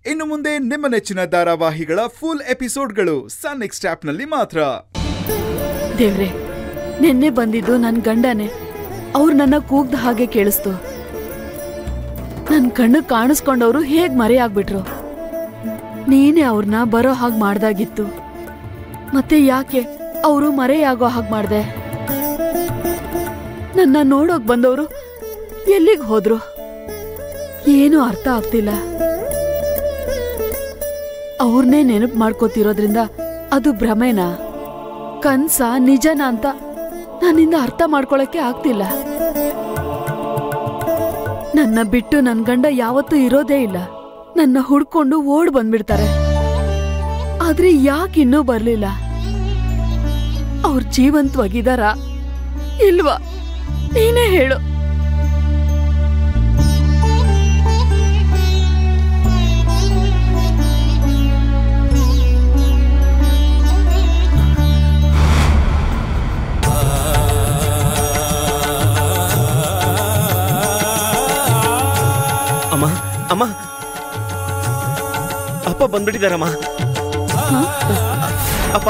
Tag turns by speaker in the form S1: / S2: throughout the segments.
S1: ಇನ್ನು ಮುಂದೆ ನಿಮ್ಮ ನೆಚ್ಚಿನ ಧಾರಾವಾಹಿಗಳ ಫುಲ್ ಎಪಿಸೋಡ್ಗಳು ಸನ್ ನೆಕ್ಸ್ಟ್ ಆಪ್ನಲ್ಲಿ ಮಾತ್ರ
S2: ದೇವ್ರೆ ನಿನ್ನೆ ಬಂದಿದ್ದು ನನ್ ಗಂಡನೇ ಅವ್ರು ನನ್ನ ಕೂಗ್ದ ಹಾಗೆ ಕೇಳಿಸ್ತು ನನ್ ಕಣ್ಣು ಕಾಣಿಸ್ಕೊಂಡವ್ರು ಹೇಗ್ ಮರೆಯಾಗ್ಬಿಟ್ರು ನೀನೇ ಅವ್ರನ್ನ ಬರೋ ಹಾಗೆ ಮಾಡ್ದಾಗಿತ್ತು ಮತ್ತೆ ಯಾಕೆ ಅವರು ಮರೆಯಾಗೋ ಹಾಗೆ ಮಾಡ್ದೆ ನನ್ನ ನೋಡೋಕ್ ಬಂದವರು ಎಲ್ಲಿಗ್ ಹೋದ್ರು ಏನೂ ಅರ್ಥ ಆಗ್ತಿಲ್ಲ ಅವ್ರನ್ನೇ ನೆನಪು ಮಾಡ್ಕೋತಿರೋದ್ರಿಂದ ಅದು ಭ್ರಮೆನಾ ಕನ್ಸ ನಿಜನ ಅಂತ ನನ್ನಿಂದ ಅರ್ಥ ಮಾಡ್ಕೊಳಕ್ಕೆ ಆಗ್ತಿಲ್ಲ ನನ್ನ ಬಿಟ್ಟು ನನ್ ಗಂಡ ಯಾವತ್ತೂ ಇರೋದೇ ಇಲ್ಲ ನನ್ನ ಹುಡ್ಕೊಂಡು ಓಡ್ ಬಂದ್ಬಿಡ್ತಾರೆ ಆದ್ರೆ ಯಾಕೆ ಇನ್ನೂ ಬರ್ಲಿಲ್ಲ ಅವ್ರ ಜೀವಂತವಾಗಿದಾರ ಇಲ್ವಾ ನೀನೇ ಹೇಳು
S3: ಅಮ್ಮ ಅಮ್ಮ ಅಪ್ಪ ಬಂದ್ಬಿಟ್ಟಿದಾರಮ್ಮ ಅಪ್ಪ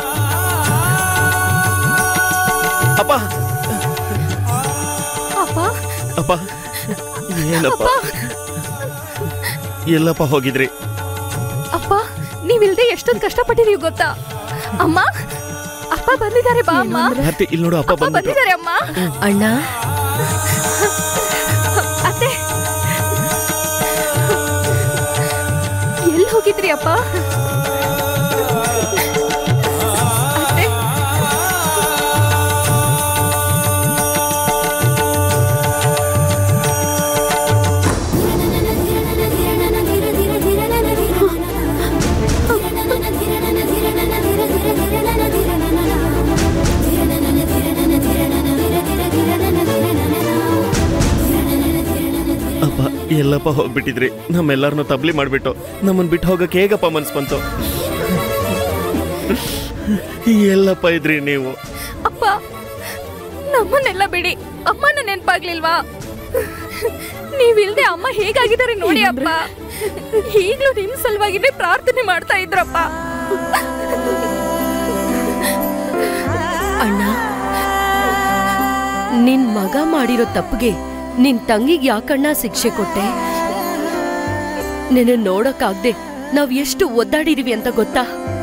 S3: ಅಪ್ಪ
S4: ಅಪ್ಪ
S3: ಅಪ್ಪ ಏನಪ್ಪ ಎಲ್ಲಪ್ಪ ಹೋಗಿದ್ರಿ
S4: ಅಪ್ಪ ನೀವಿಲ್ದೆ ಎಷ್ಟೊಂದು ಕಷ್ಟಪಟ್ಟಿದೀವಿ ಗೊತ್ತಾ ಅಮ್ಮ ಅಪ್ಪ ಬಂದಿದ್ದಾರೆ ಬಾ ಅಮ್ಮ
S3: ಭಾರತಿ ಇಲ್ಲಿ ನೋಡು ಅಪ್ಪ
S4: ಅಪ್ಪ
S3: ಬಂದ್ಬಿಟ್ರು
S4: ಬಂದಿದ್ದಾರೆ ಅಮ್ಮ
S5: ಅಣ್ಣ
S4: ಅತ್ತೆ ಎಲ್ಲಿ ಹೋಗಿದ್ರಿ ಅಪ್ಪ ಅತ್ತೆ
S3: ಅಪ್ಪ ಎಲ್ಲಪ್ಪ ಹೋಗ್ಬಿಟ್ಟಿದ್ರಿ ನಮ್ಮೆಲ್ಲರನ್ನು ತಬ್ಲಿ ಮಾಡ್ಬಿಟ್ಟು ನಮ್ಮನ್ ಬಿಟ್ಟು ಹೋಗಕ್ಕೆ ಹೇಗಪ್ಪ ಮನ್ಸ್ ಬಂತು ಎಲ್ಲಪ್ಪ ಇದ್ರಿ ನೀವು
S4: ಅಪ್ಪ ನಮ್ಮನ್ನೆಲ್ಲ ಬಿಡಿ ಅಮ್ಮನ ನೆನ್ಪಾಗ್ಲಿಲ್ವಾ ನೀವಿಲ್ದೆ ಅಮ್ಮ ಹೇಗಾಗಿದ್ದಾರೆ ನೋಡಿ ಅಪ್ಪ ಈಗ್ಲೂ ನಿಮ್ ಸಲುವಾಗಿನೇ ಪ್ರಾರ್ಥನೆ ಮಾಡ್ತಾ ಇದ್ರಪ್ಪ
S5: ಅಣ್ಣ ನಿನ್ ಮಗ ಮಾಡಿರೋ ತಪ್ಪಿಗೆ ನಿನ್ ತಂಗಿಗ್ ಯಾಕಣ್ಣ ಶಿಕ್ಷೆ ಕೊಟ್ಟೆ ನಿನ್ನ ನೋಡಕ್ಕಾಗ್ದೆ ನಾವ್ ಎಷ್ಟು ಒದ್ದಾಡಿದೀವಿ ಅಂತ ಗೊತ್ತಾ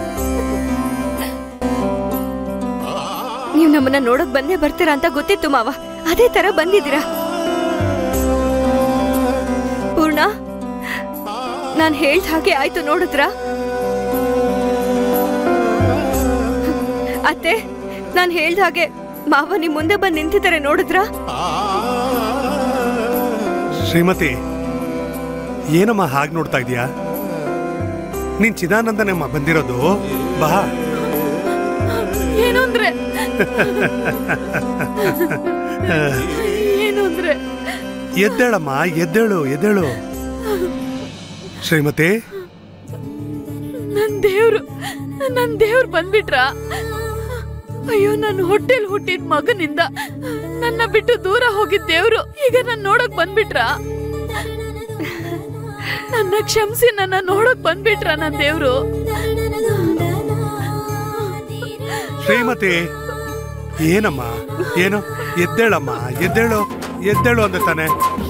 S4: ನೀವ್ ನಮ್ಮನ್ನ ನೋಡಕ್ ಬಂದೇ ಬರ್ತೀರಾ ಅಂತ ಗೊತ್ತಿತ್ತು ಮಾವ ಅದೇ ತರ ಬಂದಿದ್ದೀರಾ ಪೂರ್ಣ ನಾನ್ ಹೇಳ್ದ ಹಾಗೆ ಆಯ್ತು ನೋಡಿದ್ರಾ ಅತ್ತೆ ನಾನ್ ಹೇಳ್ದ ಹಾಗೆ ಮಾವ ನಿಮ್ ಮುಂದೆ ಬಂದ್ ನಿಂತಿದ್ದಾರೆ ನೋಡಿದ್ರಾ
S6: ಶ್ರೀಮತಿ ಏನಮ್ಮ ಹಾಗೆ ನೋಡ್ತಾ ಇದೀಯಾ ನೀನ್ ಚಿದಾನಂದನಮ್ಮ ಬಂದಿರೋದು ಬಾ
S2: ಏನು ಅಂದ್ರೆ ಏನು ಅಂದ್ರೆ
S6: ಎದ್ದೇಳಮ್ಮ ಎದ್ದೇಳು ಎದ್ದೇಳು ಶ್ರೀಮತಿ
S2: ನನ್ ದೇವ್ರು ನನ್ ದೇವ್ರು ಬಂದ್ಬಿಟ್ರ ಅಯ್ಯೋ ನನ್ನ ಹೊಟ್ಟೆಲ್ ಹುಟ್ಟಿದ ಮಗನಿಂದ ನನ್ನ ಬಿಟ್ಟು ದೂರ ಹೋಗಿದ್ ದೇವ್ರು ಈಗ ನನ್ ನೋಡಕ್ ಬಂದ್ಬಿಟ್ರ ನನ್ನ ಕ್ಷಮಿಸಿ ನನ್ನ ನೋಡಕ್ ಬಂದ್ಬಿಟ್ರ ನನ್ ದೇವ್ರು
S6: ಶ್ರೀಮತಿ ಏನಮ್ಮ ಏನು ಎದ್ದೇಳಮ್ಮ ಎದ್ದೇಳು ಎದ್ದೇಳು ಅಂದ ತಾನೆ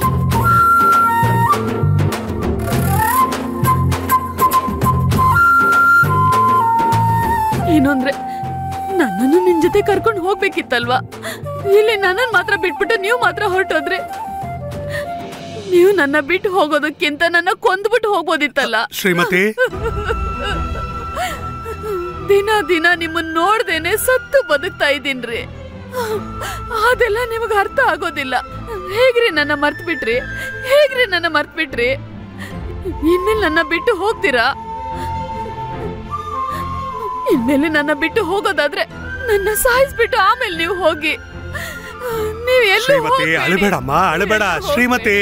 S2: ಏನು ಅಂದ್ರೆ ನನ್ನನ್ನು ನಿನ್ ಜೊತೆ ಕರ್ಕೊಂಡು ಹೋಗ್ಬೇಕಿತ್ತಲ್ವಾ ಇಲ್ಲಿ ನನ್ನನ್ ಮಾತ್ರ ಬಿಟ್ಬಿಟ್ಟು ನೀವು ಮಾತ್ರ ಹೊರಟೋದ್ರೆ ನೀವು ನನ್ನ ಬಿಟ್ಟು ಹೋಗೋದಕ್ಕಿಂತ ನನ್ನ ಕೊಂದ್ಬಿಟ್ಟು ಹೋಗ್ಬೋದಿತ್ತಲ್ಲ
S6: ಶ್ರೀಮತಿ
S2: ದಿನ ದಿನ ನಿಮ್ಮನ್ನ ನೋಡ್ದೇನೆ ಸತ್ತು ಬದುಕ್ತಾ ಇದ್ದೀನ್ರಿ ಅದೆಲ್ಲ ನಿಮಗ್ ಅರ್ಥ ಆಗೋದಿಲ್ಲ ಹೇಗ್ರಿ ನನ್ನ ಮರ್ತ್ ಬಿಟ್ರಿ ಹೇಗ್ರಿ ನನ್ನ ಮರ್ತ್ ಬಿಟ್ರಿ ಇನ್ಮೇಲೆ ನನ್ನ ಬಿಟ್ಟು ಹೋಗ್ತೀರಾ ಇನ್ಮೇಲೆ ನನ್ನ ಬಿಟ್ಟು ಹೋಗೋದಾದ್ರೆ ನನ್ನ ಸಾಯಿಸ್ಬಿಟ್ಟು ಆಮೇಲೆ ನೀವು ಹೋಗಿ ನೀವ್ ಎಲ್ಲೂ
S6: ಶ್ರೀಮತಿ
S2: ಹೋಗ್ಬೇಡಿ.
S6: ಅಳಬೇಡಮ್ಮ ಅಳಬೇಡ
S2: ಎಲ್ಲೂ
S6: ಶ್ರೀಮತಿ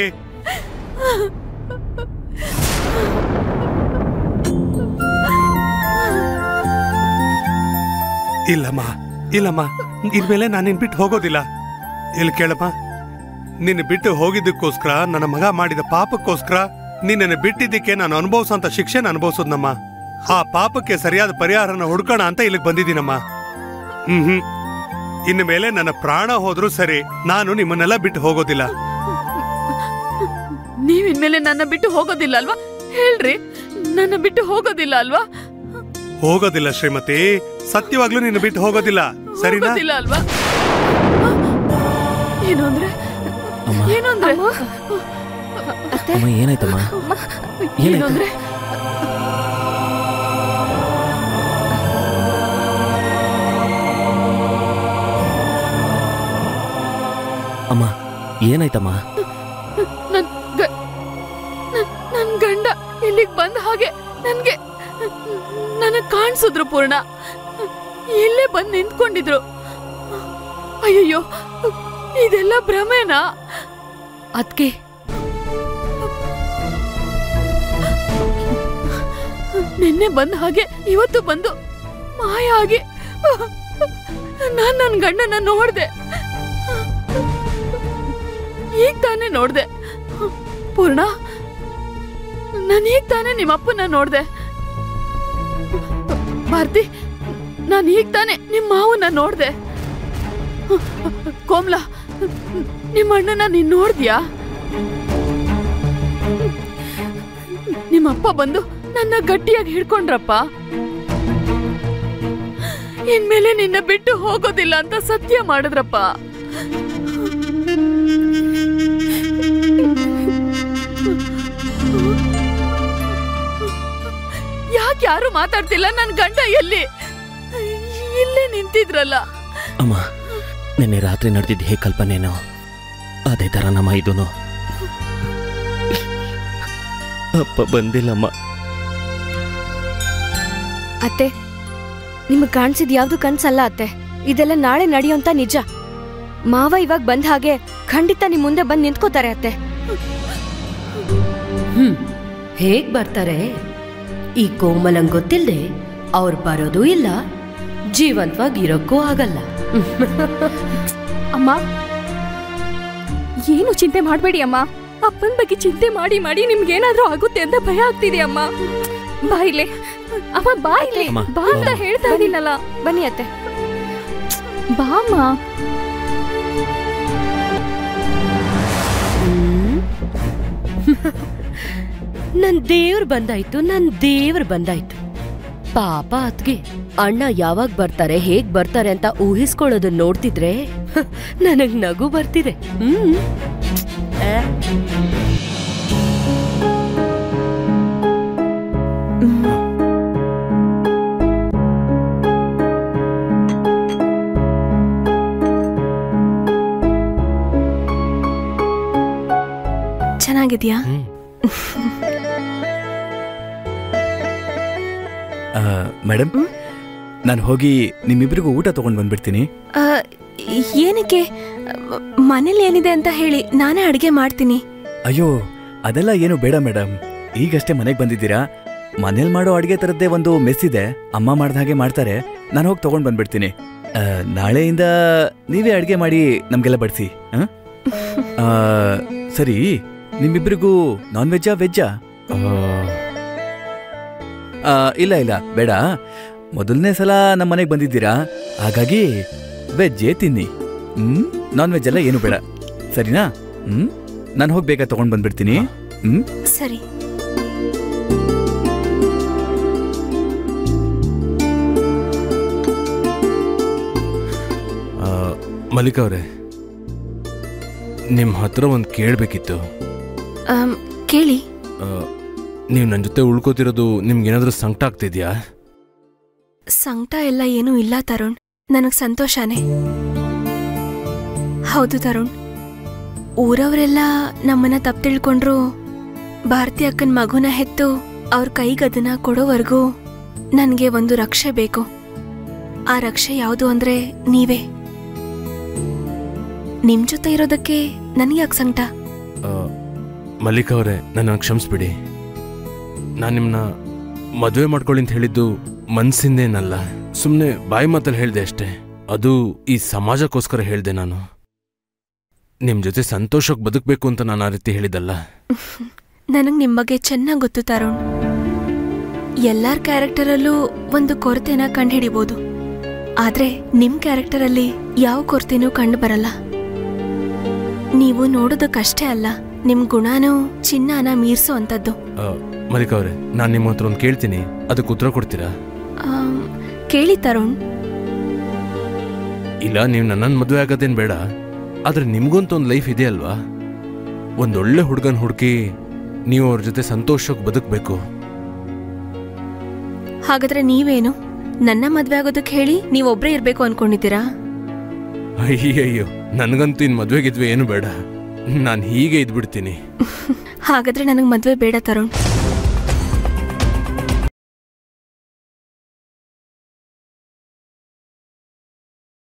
S6: ಇಲ್ಲಮ್ಮ ಇಲ್ಲಮ್ಮ ಇನ್ಮೇಲೆ ನಾನು ನಿನ್ ಬಿಟ್ಟು ಹೋಗೋದಿಲ್ಲ ಇಲ್ಲಿ ಕೇಳಮ್ಮ ನಿನ್ನ ಬಿಟ್ಟು ಹೋಗಿದ್ದಕ್ಕೋಸ್ಕರ ನನ್ನ ಮಗ ಮಾಡಿದ ಪಾಪಕ್ಕೋಸ್ಕರ ನಿನ್ನನ್ನು ಬಿಟ್ಟಿದ್ದಕ್ಕೆ ನಾನು ಅನುಭವಿಸೋಂತ ಶಿಕ್ಷೆನ ಅನುಭವಿಸೋದ್ನಮ್ಮ ಆ ಪಾಪಕ್ಕೆ ಸರಿಯಾದ ಪರಿಹಾರನ ಹುಡ್ಕೋಣ ಅಂತ ಇಲ್ಲಿಗೆ ಬಂದಿದ್ದೀನಮ್ಮ ಹ್ಮ್ ಹ್ಮ್ ಇನ್ನು ಮೇಲೆ ನನ್ನ ಪ್ರಾಣ ಹೋದ್ರೂ ಸರಿ ನಾನು ನಿಮ್ಮನ್ನೆಲ್ಲ ಬಿಟ್ಟು ಹೋಗೋದಿಲ್ಲ
S2: ನೀವ್ ಇನ್ಮೇಲೆ ನನ್ನ ಬಿಟ್ಟು ಹೋಗೋದಿಲ್ಲ ಅಲ್ವಾ ಹೇಳ್ರಿ ನನ್ನ ಬಿಟ್ಟು ಹೋಗೋದಿಲ್ಲ ಅಲ್ವಾ
S6: ಹೋಗೋದಿಲ್ಲ ಶ್ರೀಮತಿ ಸತ್ಯವಾಗ್ಲೂ ನಿನ್ನ ಬಿಟ್ಟು ಹೋಗೋದಿಲ್ಲ ಸರಿನಾ
S2: ಹೋಗೋದಿಲ್ಲ ಅಲ್ವಾ ಏನು ಅಂದ್ರೆ
S3: ಅಮ್ಮ.
S2: ಏನು ಅಂದ್ರೆ
S3: ಅಮ್ಮ ಏನಾಯ್ತಮ್ಮ
S2: ಏನು
S3: ಏನಾಯ್ತು?
S2: ಅಂದ್ರೆ
S3: ಅಮ್ಮ ಏನಾಯ್ತಮ್ಮ
S2: ನನ್ ಗ- ನನ್- ನನ್ ಗಂಡ ಇಲ್ಲಿಗ್ ಬಂದ ಹಾಗೆ ನನ್ಗೆ ನನಗ್ ಕಾಣಿಸಿದ್ರು ಪೂರ್ಣ ಇಲ್ಲೇ ಬಂದ್ ನಿಂತ್ಕೊಂಡಿದ್ರು ಅಯ್ಯಯ್ಯೋ ಇದೆಲ್ಲ ಭ್ರಮೆನಾ
S5: ಅದ್ಕೆ
S2: ನಿನ್ನೆ ಬಂದ ಹಾಗೆ ಇವತ್ತು ಬಂದು ಮಾಯ ಆಗಿ ನಾನ್ ನನ್ ಗಂಡನ ನೋಡ್ದೆ ಈಗ ತಾನೇ ನೋಡ್ದೆ ಪೂರ್ಣ ನಾನು ಈಗ ತಾನೇ ನಿಮ್ಮ ಅಪ್ಪನ ನೋಡ್ದೆ ಭಾರತಿ ನಾನು ಈಗ ತಾನೇ ನಿಮ್ಮ ಮಾವನ್ನ ನೋಡ್ದೆ ಕೋಮ್ಲಾ ನಿಮ್ಮ ಅಣ್ಣನ ನೀನ್ ನೋಡ್ದ್ಯಾ ನಿಮ್ಮಪ್ಪ ಬಂದು ನನ್ನ ಗಟ್ಟಿಯಾಗಿ ಹಿಡ್ಕೊಂಡ್ರಪ್ಪ ಇನ್ಮೇಲೆ ನಿನ್ನ ಬಿಟ್ಟು ಹೋಗೋದಿಲ್ಲ ಅಂತ ಸತ್ಯ ಮಾಡಿದ್ರಪ್ಪ ಯಾಕೆ ಯಾರು ಮಾತಾಡ್ತಿಲ್ಲ ನನ್ ಗಂಡ ಎಲ್ಲಿ ಇಲ್ಲೇ ನಿಂತಿದ್ರಲ್ಲ
S3: ಅಮ್ಮ ನಿನ್ನೆ ರಾತ್ರಿ ನಡೆದಿದ್ದು ಹೇಗೆ ಕಲ್ಪನೆನೋ ಅದೇ ಥರ ನಮ್ಮ ಇದೂನು ಅಪ್ಪ ಬಂದಿಲ್ಲಮ್ಮ
S7: ಅತ್ತೆ ನಿಮಗೆ ಕಾಣಿಸಿದ ಯಾವ್ದು ಕನ್ಸಲ್ಲ ಅತ್ತೆ ಇದೆಲ್ಲ ನಾಳೆ ನಡೆಯೋಂತ ನಿಜ ಮಾವ ಇವಾಗ ಬಂದ ಹಾಗೆ ಖಂಡಿತ ನಿಮ್ ಮುಂದೆ ಬಂದ್ ನಿಂತ್ಕೋತಾರೆ ಅತ್ತೆ
S5: ಹ್ಮ್ ಹೇಗ್ ಬರ್ತಾರೆ ಈ ಕೋಮಲಂಗ್ ಗೊತ್ತಿಲ್ದೆ ಅವ್ರು ಬರೋದೂ ಇಲ್ಲ ಜೀವಂತವಾಗಿ ಇರೋಕ್ಕೂ ಆಗಲ್ಲ
S4: ಅಮ್ಮ ಏನು ಚಿಂತೆ ಮಾಡಬೇಡಿ ಅಮ್ಮ ಅಪ್ಪನ ಬಗ್ಗೆ ಚಿಂತೆ ಮಾಡಿ ಮಾಡಿ ನಿಮ್ಗೇನಾದ್ರೂ ಆಗುತ್ತೆ ಅಂತ ಭಯ ಆಗ್ತಿದೆ ಅಮ್ಮ ಬಾಯಿಲೆ ಅಮ್ಮ ಬಾಯಿಲೆ
S3: ಅಮ್ಮ,
S4: ಬಾ ಅಂತ ಹೇಳ್ತಾ ಇದೀನಲ್ಲ
S7: ಬನ್ನಿ ಅತ್ತೆ
S4: ಬಾ ಅಮ್ಮ
S5: ನನ್ ದೇವ್ರು ಬಂದಾಯ್ತು ನನ್ ದೇವ್ರು ಬಂದಾಯ್ತು ಪಾಪ ಅತ್ಗೆ ಅಣ್ಣ ಯಾವಾಗ ಬರ್ತಾರೆ ಹೇಗ್ ಬರ್ತಾರೆ ಅಂತ ಊಹಿಸ್ಕೊಳ್ಳೋದನ್ನ ನೋಡ್ತಿದ್ರೆ ನನಗ್ ನಗು ಬರ್ತಿದೆ ಹ್ಮ್ ಆ.
S7: ಚೆನ್ನಾಗಿದ್ಯಾ
S8: ಮೇಡಮ್ ನಾನು ಹೋಗಿ ನಿಮ್ಮಿಬ್ಬರಿಗೂ ಊಟ ತಗೊಂಡು ಬಂದ್ಬಿಡ್ತೀನಿ
S7: ಏನಕ್ಕೆ ಮನೇಲಿ ಏನಿದೆ ಅಂತ ಹೇಳಿ ನಾನೇ ಅಡಿಗೆ ಮಾಡ್ತೀನಿ
S8: ಅಯ್ಯೋ ಅದೆಲ್ಲ ಏನು ಬೇಡ ಮೇಡಮ್ ಈಗಷ್ಟೇ ಮನೆಗೆ ಬಂದಿದ್ದೀರಾ ಮನೇಲಿ ಮಾಡೋ ಅಡುಗೆ ಥರದ್ದೇ ಒಂದು ಮೆಸ್ ಇದೆ ಅಮ್ಮ ಮಾಡ್ದ ಹಾಗೆ ಮಾಡ್ತಾರೆ ನಾನು ಹೋಗಿ ತಗೊಂಡು ಬಂದ್ಬಿಡ್ತೀನಿ ಆ, ನಾಳೆಯಿಂದ ನೀವೇ ಅಡುಗೆ ಮಾಡಿ ನಮಗೆಲ್ಲ ಬಡಿಸಿ ಸರಿ ನಿಮ್ಮಿಬ್ಬರಿಗೂ ನಾನ್ ವೆಜ್ಜಾ ವೆಜ್ಜಾ ಆ, ಇಲ್ಲ ಇಲ್ಲ ಬೇಡ ಮೊದಲನೇ ಸಲ ನಮ್ಮ ಮನೆಗೆ ಬಂದಿದ್ದೀರಾ ಹಾಗಾಗಿ ವೆಜ್ಜೇ ತಿನ್ನಿ ಹ್ಮ್ ನಾನ್ ವೆಜ್ ಎಲ್ಲ ಏನು ಬೇಡ ಸರಿನಾ ಹ್ಮ್ ನಾನು ಹೋಗಿ ಬೇಗ ತಗೊಂಡ್ ಬಂದ್ಬಿಡ್ತೀನಿ ಹ್ಮ್
S7: ಸರಿ
S9: ಮಲ್ಲಿಕಾ ಅವರೇ ನಿಮ್ಮ ಹತ್ರ ಒಂದು ಕೇಳಬೇಕಿತ್ತು
S7: ಆಮ್, ಕೇಳಿ
S9: ನೀವು ನನ್ನ ಜೊತೆ ಉಳ್ಕೋತಿರೋದು ನಿಮ್ಗೇನಾದ್ರೂ ಸಂಕಟ ಆಗ್ತಿದ್ಯಾ
S7: ಸಂಕಟ ಎಲ್ಲ ಏನೂ ಇಲ್ಲ ತರುಣ್ ನನಗ್ ಸಂತೋಷನೇ ಹೌದು ತರುಣ್ ಊರವರೆಲ್ಲ ನಮ್ಮನ್ನ ತಪ್ಪು ತಿಳ್ಕೊಂಡ್ರು ಭಾರತಿ ಅಕ್ಕನ ಮಗುನ ಹೆತ್ತು ಅವ್ರ ಕೈಗದನ್ನ ಕೊಡೋವರೆಗೂ ನನಗೆ ಒಂದು ರಕ್ಷೆ ಬೇಕು ಆ ರಕ್ಷೆ ಯಾವುದು ಅಂದ್ರೆ ನೀವೇ ನಿಮ್ ಜೊತೆ ಇರೋದಕ್ಕೆ ನನಗೆ ಯಾಕೆ ಸಂಕಟ
S9: ಆ, ಮಲ್ಲಿಕಾ ಅವರೇ ನನ್ನ ಕ್ಷಮಿಸ್ಬಿಡಿ ನಾನು ನಿಮ್ಮನ್ನ ಮದುವೆ ಮಾಡ್ಕೊಳ್ಳಿ ಅಂತ ಹೇಳಿದ್ದು ಮನ್ಸಿಂದೇನಲ್ಲ ಸುಮ್ಮನೆ ಬಾಯಿ ಮಾತಲ್ಲಿ ಹೇಳಿದೆ ಅಷ್ಟೇ ಅದು ಈ ಸಮಾಜಕ್ಕೋಸ್ಕರ ಹೇಳಿದೆ ನಾನು ನಿಮ್ಮ ಜೊತೆ ಸಂತೋಷಕ್ಕೆ ಬದುಕಬೇಕು ಅಂತ ನಾನು ಆ ರೀತಿ ಹೇಳಿದ್ದಲ್ಲ
S7: ನನಗ್ ನಿಮ್ ಬಗ್ಗೆ ಚೆನ್ನಾಗ್ ಗೊತ್ತು ತರುಣ್ ಎಲ್ಲಾರ್ ಕ್ಯಾರೆಕ್ಟರಲ್ಲೂ ಒಂದು ಕೊರತೆನ ಕಂಡುಹಿಡಿಬೋದು ಆದ್ರೆ ನಿಮ್ ಕ್ಯಾರೆಕ್ಟರಲ್ಲಿ ಯಾವ ಕೊರತೆನೂ ಕಂಡು ಬರಲ್ಲ ನೀವು ನೋಡೋದಕ್ಕಷ್ಟೇ ಅಲ್ಲ ನಿಮ್ ಗುಣನೂ ಚಿನ್ನನ ಮೀರ್ಸೋ ಅಂತದ್ದು
S9: ಆ, ಮಲ್ಲಿಕಾ ಅವರೇ ನಾನು ನಿಮ್ಮ ಹತ್ರ ಒಂದು ಕೇಳ್ತೀನಿ ಅದಕ್ಕೆ ಉತ್ತರ ಕೊಡ್ತೀರಾ
S7: ಆಮ್, ಕೇಳಿ ತರುಣ್
S9: ಇಲ್ಲ ನೀವು ನನ್ನನ್ನು ಮದುವೆ ಆಗೋದೇನು ಬೇಡ ಆದ್ರೆ ನಿಮ್ಗಂತೂ ಒಂದು ಲೈಫ್ ಇದೆ ಅಲ್ವಾ ಒಂದೊಳ್ಳೆ ಹುಡುಗನ ಹುಡುಕಿ ನೀವು ಅವ್ರ ಜೊತೆ ಸಂತೋಷವಾಗಿ ಬದುಕಬೇಕು
S7: ಹಾಗಾದ್ರೆ ನೀವೇನು ನನ್ನ ಮದ್ವೆ ಆಗೋದಕ್ಕೆ ಹೇಳಿ ನೀವೊಬ್ರೇ ಇರ್ಬೇಕು ಅನ್ಕೊಂಡಿದ್ದೀರಾ
S9: ಅಯ್ಯಯ್ಯೋ ನನಗಂತೂ ಇನ್ನು ಮದುವೆ ಗಿದ್ವೆ ಏನು ಬೇಡ ನಾನು ಹೀಗೆ ಇದ್ಬಿಡ್ತೀನಿ
S7: ಹಾಗಾದ್ರೆ ನನಗ್ ಮದ್ವೆ ಬೇಡ ತರುಣ್